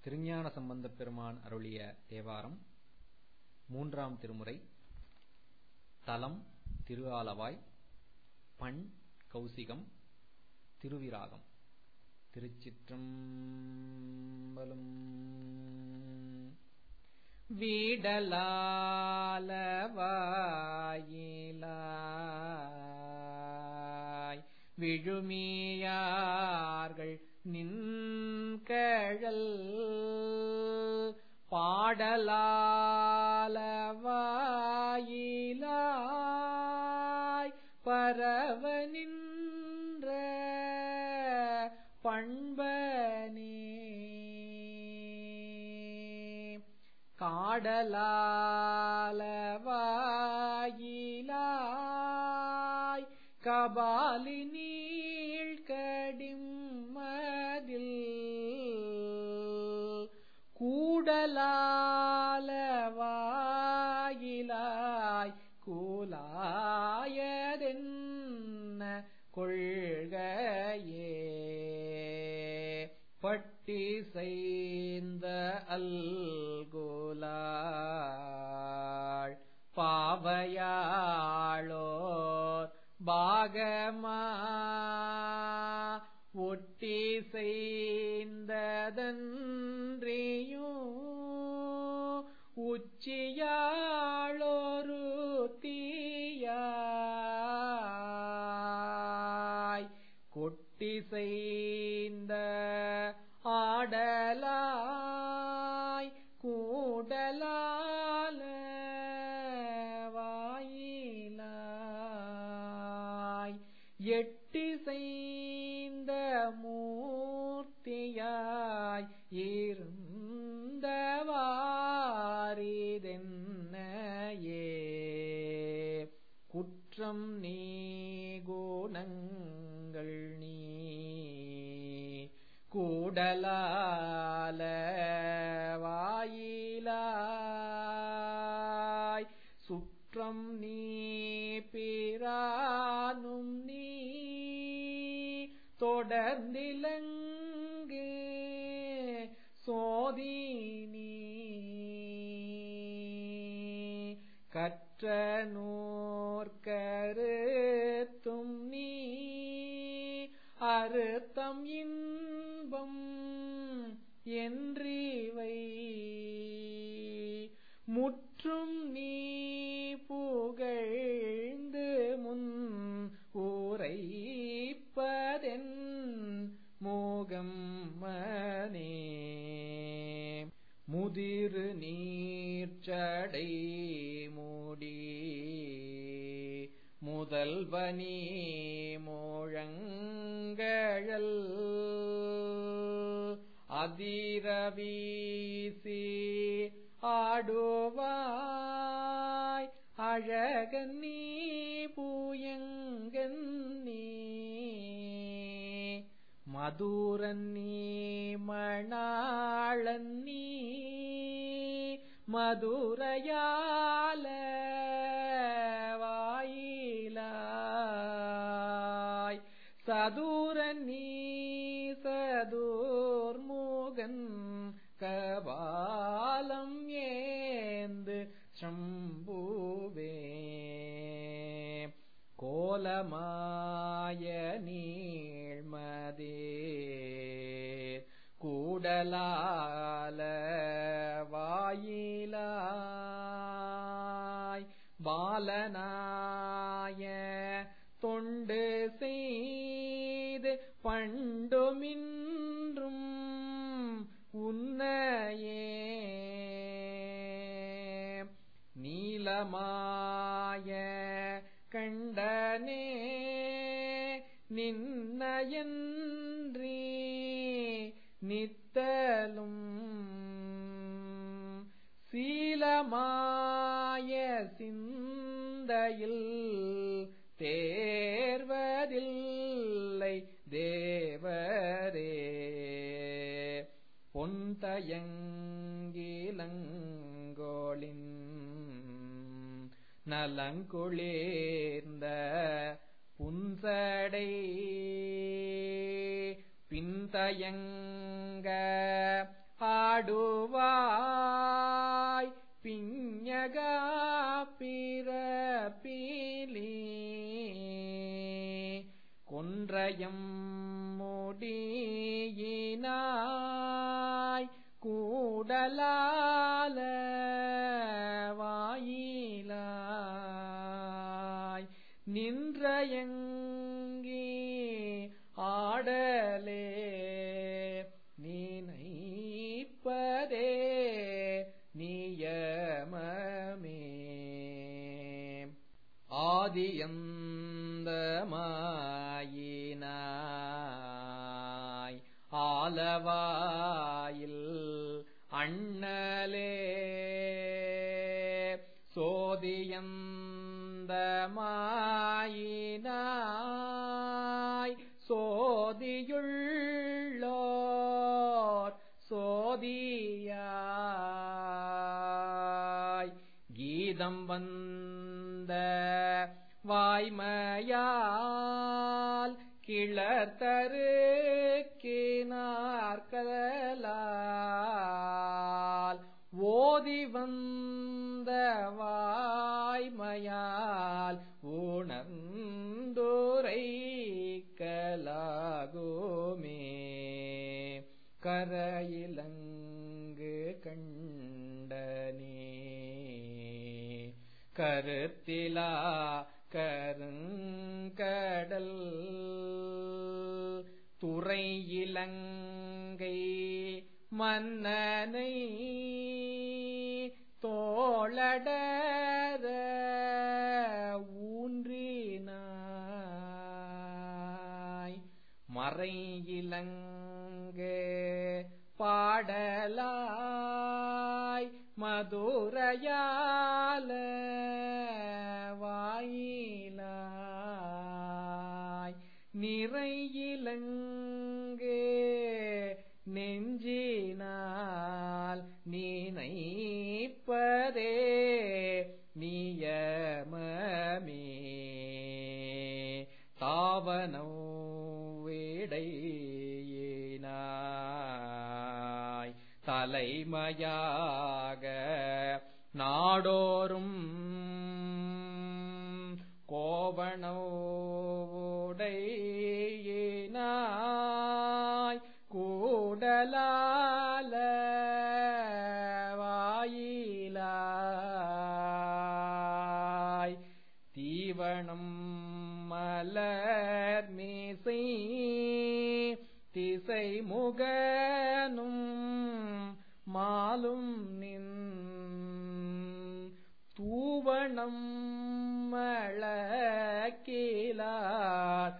திருஞான சம்பந்தப் பெருமான் அருளிய தேவாரம் மூன்றாம் திருமுறை தலம் திருஆலவாய் பண் கௌசிகம் திருவிராகம் திருச்சிற்றம்பலம் வீடலாலவாயிலாய் விழுமியார்கள் நின்கழல் பாடலாலவாயிலாய் பரவ நின்ற பண்பனே காடலாலவாயிலாய் கபாலி நீழ்கடிம் மதில் கூடலாலவாயிலாய் கூலாயதென்ன கொள்கையே பட்டி செய்த அல்குலாள் பாவையாளோர் பாகமா ஒட்டி செய்ததன்றியும் உச்சியாளொரு தீயாய் கொட்டி செய்த ஆடலாய் கூடலால வாயிலாய் எட்டி செய்த மூர்த்தியாய் இருந்தவாரிதென்னையே குற்றம் நீ குணங்கள் நீ கூடலால வாயிலாய் சுற்றம் நீ பிரானும் நீ தொடர்ந்திலங்கு சோதினி கற்ற நூற்கருத்தும் நீ அறுத்தம் இன்பம் என்றிவை முற்றும் நீ புகழ்ந்து முன் ஊரைப்பதென் மோகம் மனே முதிரு நீர்ச்சடை மூடி முதல்வனி மோழங்கழல் அதிரவீசி ஆடுவாய் அழகன் நீ பூயங்கன் நீ மதுரன் நீ மணாளன் நீ மதுரையால வாயிலாய் சதுரன் நீ சதுர்முகன் கபாலம் ஏந்து சம்புவே கோலமாய நீழ்மதே கூடலால வாயிலாய் பாலனாய தொண்டு செய்து பண்டுமின்றும் உன்னையே நீலமாய கண்டனே நின்னயன்றி நித்தலும் சீலமாய சிந்தையில் தேர்வதில்லை தேவரே பொன்தயங்கிலங்கோளின் நலங்குளிர்ந்த புன்சடை பின்தயங்க ஆடுவாய் பாடுவாய் பிஞகா பிறப்பிலி கொன்றையம் முடியினாய் கூடலால வாயிலாய் நின்றயங்கி ஆடலே நினைப்பதே நியமமே ஆதியந்தமாயினாய் ஆலவாயில் அண்ணலே சோதியந்தமாயினாய் சோதியுள்ளோர் சோதியாய் கீதம் வந்த வாய்மையால் கிளர்த்தரு கினார்களால் ஓதி வந்த வாய்மையால் உணர்ந்துரை கலாகுமே கரையிலங்கு கண்டனே கருத்திலா கருங்கடல் துறை இலங்கை மன்னனை தோளடர ஊன்றினாய் மறை இலங்கு பாடலாய் மதுரையால வாயிலாய் நிறையிலங்கு நெஞ்சினால் நினைப்பதே நியமமே தாவனோ விடையினாய் தலைமையாக நாடோறும் கோவணோடையினாய் கூடலால வாயிலாய் தீவனம் மலர் மீசை திசை முகனும் மாலும் நின் தூவணம் மழக்கிலார்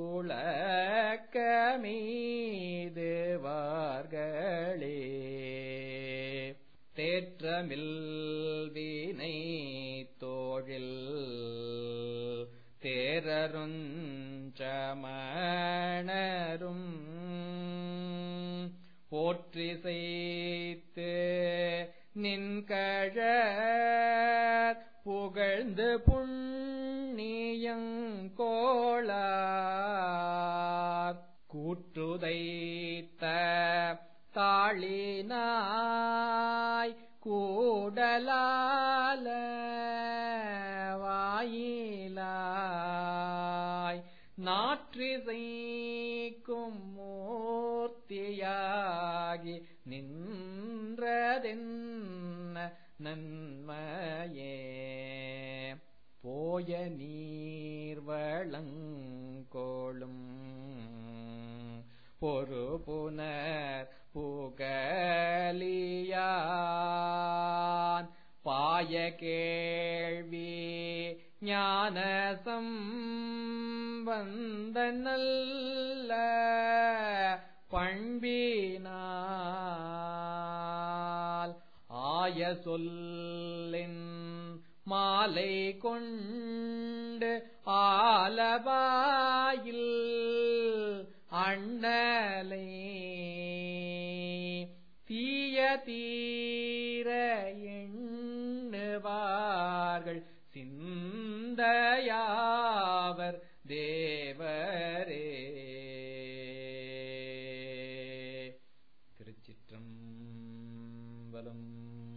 துளக்கமீதுவார்களே தேற்றமில் வீணை தோழில் தேரருஞ்சமணரும் போற்றி செய்து நின்கழ புகழ்ந்து புண்ணியங்கோளார் கூற்றுதைத்த தாளினாய் கூடலால வாயிலாய் நாற்றிசைக்கும் மூர்த்தியாகி நின்றதென்ன நன்மையே போய நீர்வளங்கோளும் பொறு புனர் புகலியான் பாய கேள்வி ஞானசம் வந்த நல்ல பண்பினால் ஆய சொல்லின் மாலை கொண்டு ஆலபாயில் அண்ணலை தீய தீர எண்ணுவார்கள் சிந்தையாவர் தேவரே திருச்சிற்றம்பலம்